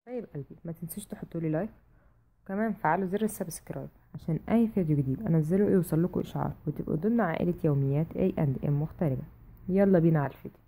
طيب قلبي ما تنسوش تحطوا لي لايك وكمان فعلوا زر السبسكرايب عشان اي فيديو جديد انزله يوصل لكم اشعار وتبقوا ضمن عائله يوميات اي اند ام مغتربه يلا بينا على الفيديو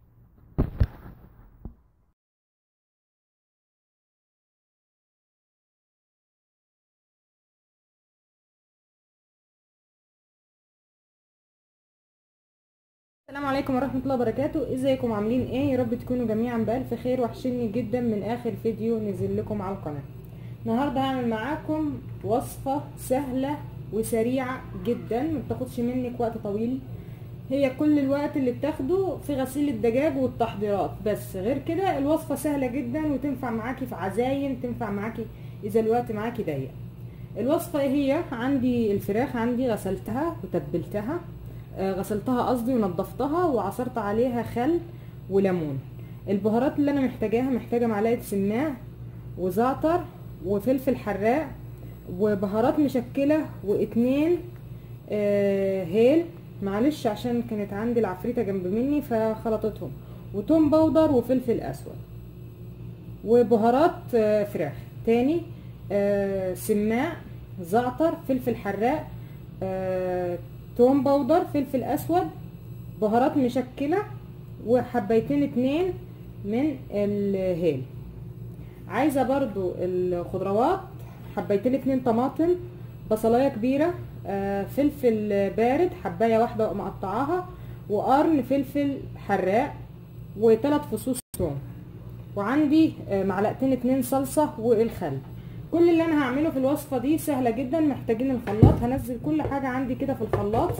السلام عليكم ورحمة الله وبركاته ازيكم عاملين ايه يا رب تكونوا جميعا بألف خير وحشني جدا من اخر فيديو نزل لكم على القناة النهاردة هعمل معاكم وصفة سهلة وسريعة جدا ما بتاخدش منك وقت طويل هي كل الوقت اللي بتاخده في غسيل الدجاج والتحضيرات بس غير كده الوصفة سهلة جدا وتنفع معاكي في عزايم تنفع معاكي اذا الوقت معاكي ضيق الوصفة هي عندي الفراخ عندي غسلتها وتبلتها غسلتها قصدي ونضفتها وعصرت عليها خل وليمون البهارات اللي انا محتاجاها محتاجه معلقه سماع وزعتر وفلفل حراق وبهارات مشكله واتنين آه هيل معلش عشان كانت عندي العفريته جنب مني فخلطتهم وتوم بودر وفلفل اسود وبهارات آه فراخ تاني آه سماع زعتر فلفل حراق آه توم باودر فلفل اسود بهارات مشكله وحبيتين اتنين من الهيل عايزه برضو الخضروات حبيتين اتنين طماطم بصلايه كبيره آه فلفل بارد حبايه واحده مقطعاها وقرن فلفل حراق وثلاث فصوص ثوم وعندي آه معلقتين اتنين صلصه والخل كل اللي انا هعمله في الوصفه دي سهله جدا محتاجين الخلاط هنزل كل حاجه عندي كده في الخلاط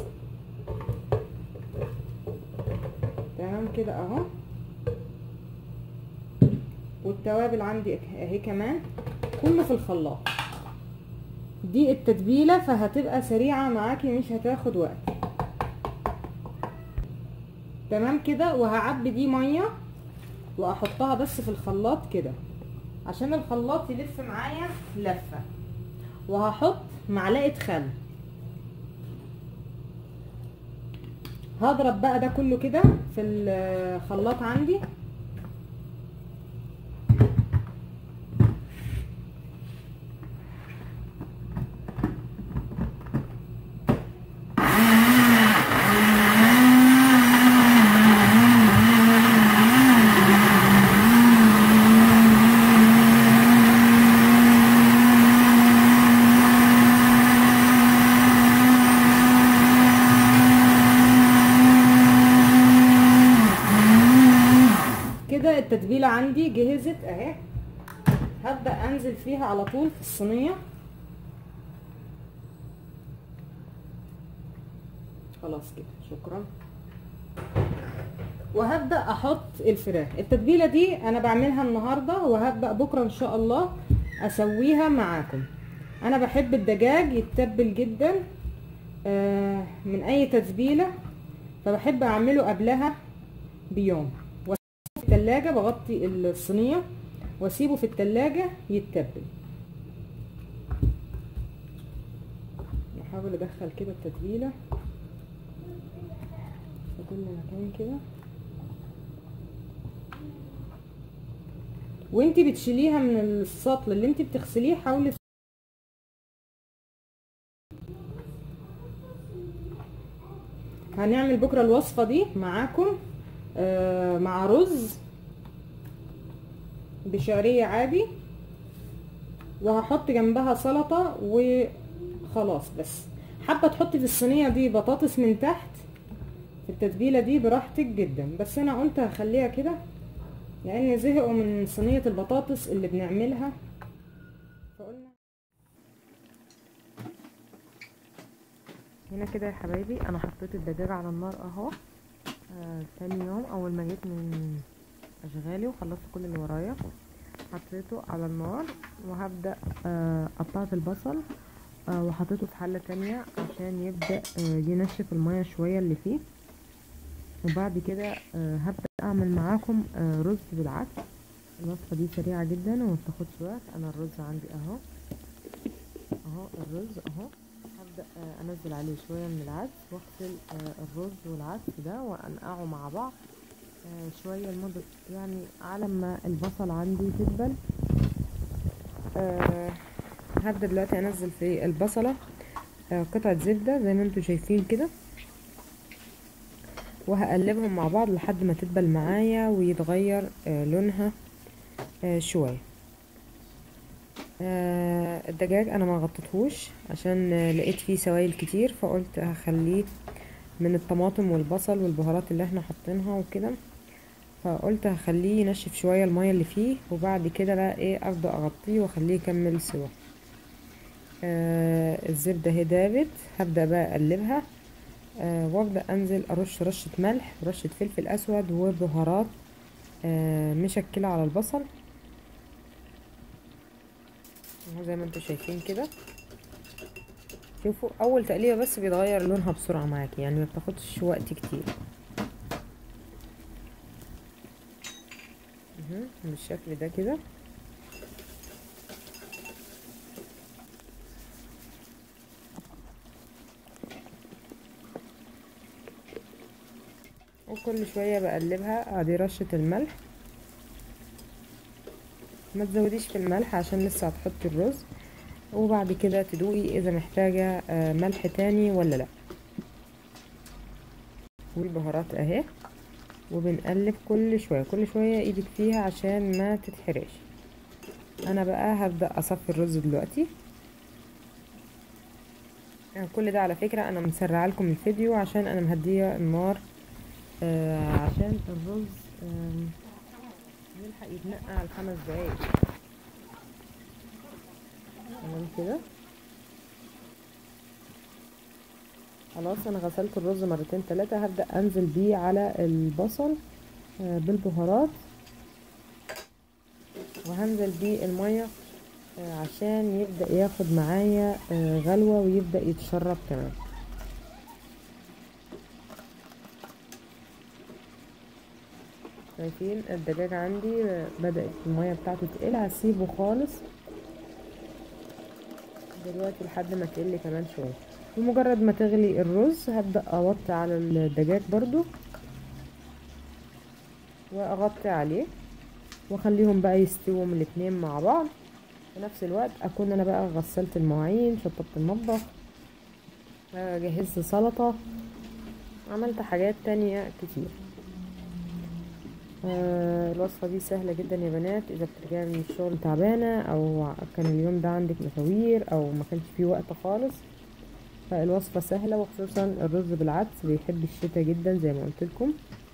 تمام كده اهو والتوابل عندي اهي كمان كله في الخلاط دي التتبيله فهتبقى سريعه معاكي مش هتاخد وقت تمام كده وهعبي دي ميه واحطها بس في الخلاط كده عشان الخلاط يلف معايا لفه وهحط معلقه خل هضرب بقى ده كله كده في الخلاط عندي كده التتبيله عندي جهزت اهي هبدا انزل فيها على طول في الصينيه خلاص كده شكرا وهبدا احط الفراخ التتبيله دي انا بعملها النهارده وهبدا بكره ان شاء الله اسويها معاكم انا بحب الدجاج يتبل جدا آه من اي تتبيله فبحب اعمله قبلها بيوم التلاجة بغطي الصينية واسيبه في التلاجة يتبل نحاول ادخل كده التتبيلة في كل مكان كده وانتي بتشيليها من السطل اللي انتي بتغسليه حاولي هنعمل بكره الوصفه دي معاكم آه مع رز بشعريه عادي وهحط جنبها سلطه وخلاص بس حابه تحطي في الصينيه دي بطاطس من تحت في التتبيله دي براحتك جدا بس انا قلت هخليها كده لان زهقوا من صينيه البطاطس اللي بنعملها فقلنا هنا كده يا حبايبي انا حطيت الدجاج على النار اهو آه تاني يوم اول ما جيت من اشغالي وخلصت كل اللي ورايا حطيته على النار وهبدا آه قطعت البصل آه وحطيته في حله تانية عشان يبدا آه ينشف الميه شويه اللي فيه وبعد كده آه هبدا اعمل معاكم آه رز بالعدس الوصفه دي سريعه جدا وما بتاخدش وقت انا الرز عندي اهو اهو الرز اهو هبدا آه انزل عليه شويه من العدس واغسل آه الرز والعدس ده وانقعه مع بعض آه شويه لمده يعني على ما البصل عندي تدبل آه هبدأ دلوقتي انزل في البصلة آه قطعة زبدة زي ما انتوا شايفين كده وهقلبهم مع بعض لحد ما تدبل معايا ويتغير آه لونها آه شوية آه الدجاج انا ما غطيتهوش عشان آه لقيت فيه سوائل كتير فقلت هخليه من الطماطم والبصل والبهارات اللي احنا حاطينها وكده فقلت هخليه ينشف شويه الميه اللي فيه وبعد كده بقى ايه ابدا اغطيه واخليه يكمل سوا آه الزبده اهي دابت هبدا بقى اقلبها آه وابدا انزل ارش رشه ملح ورشه فلفل اسود وبهارات آه مشكله على البصل اهو زي ما انتوا شايفين كده شوفوا اول تقليبه بس بيتغير لونها بسرعه معاكي يعني ما بتاخدش وقت كتير بالشكل ده كده وكل شويه بقلبها ادي رشه الملح ما تزوديش في الملح عشان لسه هتحطي الرز وبعد كده تدوقي اذا محتاجه ملح تاني ولا لا والبهارات اهي وبنقلب كل شويه كل شويه ايدك فيها عشان ما تتحرقش انا بقى هبدا اصفي الرز دلوقتي يعني كل ده على فكره انا مسرعه لكم الفيديو عشان انا مهديه النار آه عشان الرز آه يلحق يتنقع على خمس دقايق تمام كده خلاص انا غسلت الرز مرتين ثلاثة هبدأ انزل بيه على البصل آه بالبهارات وهنزل بيه المية آه عشان يبدأ ياخد معايا آه غلوة ويبدأ يتشرب كمان شايفين الدجاج عندي بدأت المية بتاعته تقل هسيبه خالص دلوقتي لحد ما تقل كمان شويه بمجرد ما تغلي الرز هبدأ اوطي على الدجاج برضو واغطي عليه واخليهم بقى يستووا من الاتنين مع بعض في نفس الوقت اكون انا بقى غسلت المواعين شطبت المطبخ جهزت سلطة عملت حاجات تانية كتير آه الوصفة دي سهلة جدا يا بنات اذا بترجعي من الشغل تعبانة او كان اليوم ده عندك مشاوير او ما كانش فيه وقت خالص فالوصفة سهلة وخصوصا الرز بالعدس بيحب الشتاء جدا زي ما قلت لكم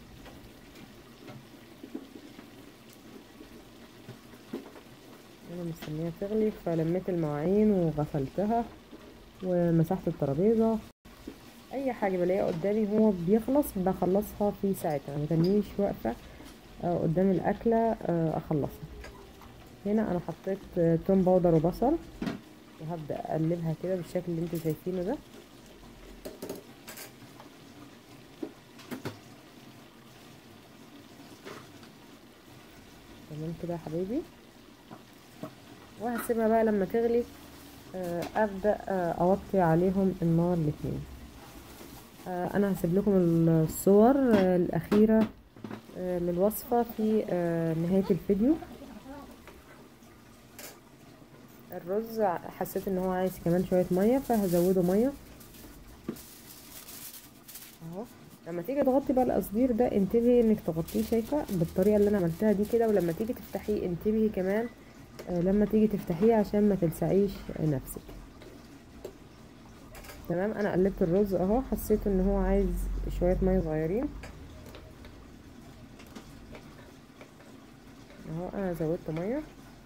انا مستنيها تغلي فلميت المواعين وغسلتها ومسحت الترابيزة اي حاجة بلاقيها قدامي هو بيخلص بخلصها في ساعتها ما تنيش واقفة قدام الاكلة اخلصها هنا انا حطيت توم باودر وبصل وهبدأ اقلبها كده بالشكل اللي انتوا شايفينه ده تمام كده يا حبايبي وهسيبها بقى لما تغلي ابدا اوطي عليهم النار الاتنين انا هسيب لكم الصور الاخيره للوصفه في نهايه الفيديو الرز حسيت ان هو عايز كمان شويه ميه فهزوده ميه اهو لما تيجي تغطي بقى القصدير ده انتبهي انك تغطيه شايفه بالطريقه اللي انا عملتها دي كده ولما تيجي تفتحيه انتبهي كمان آه لما تيجي تفتحيه عشان ما تلسعيش نفسك تمام انا قلبت الرز اهو حسيت ان هو عايز شويه ميه صغيرين اهو انا زودت ميه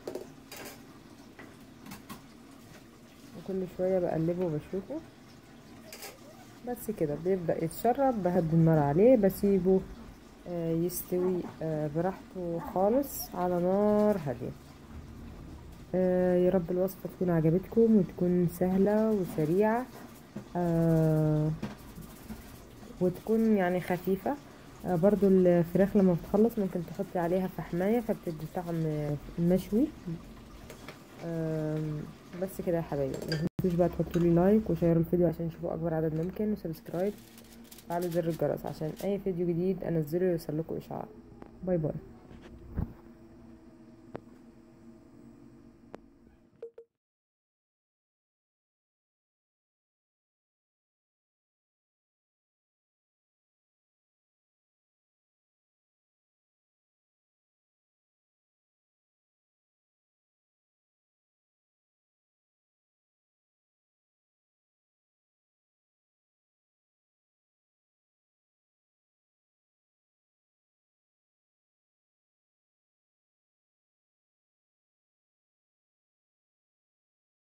وكل شويه بقلبه وبشوفه بس كده بيبدأ يتشرب بهدي النار عليه بسيبه آه يستوي آه براحته خالص على نار هادية آه يا رب الوصفة تكون عجبتكم وتكون سهلة وسريعة وتكون يعني خفيفة برضو الفراخ لما بتخلص ممكن تحطي عليها فحماية فبتدي طعم مشوي بس كده يا حبايبي متنسوش بقى تحطوا لي لايك وشيروا الفيديو عشان يشوفوا اكبر عدد ممكن وسبسكرايب وفعلوا زر الجرس عشان اي فيديو جديد انزله يوصل لكم اشعار باي باي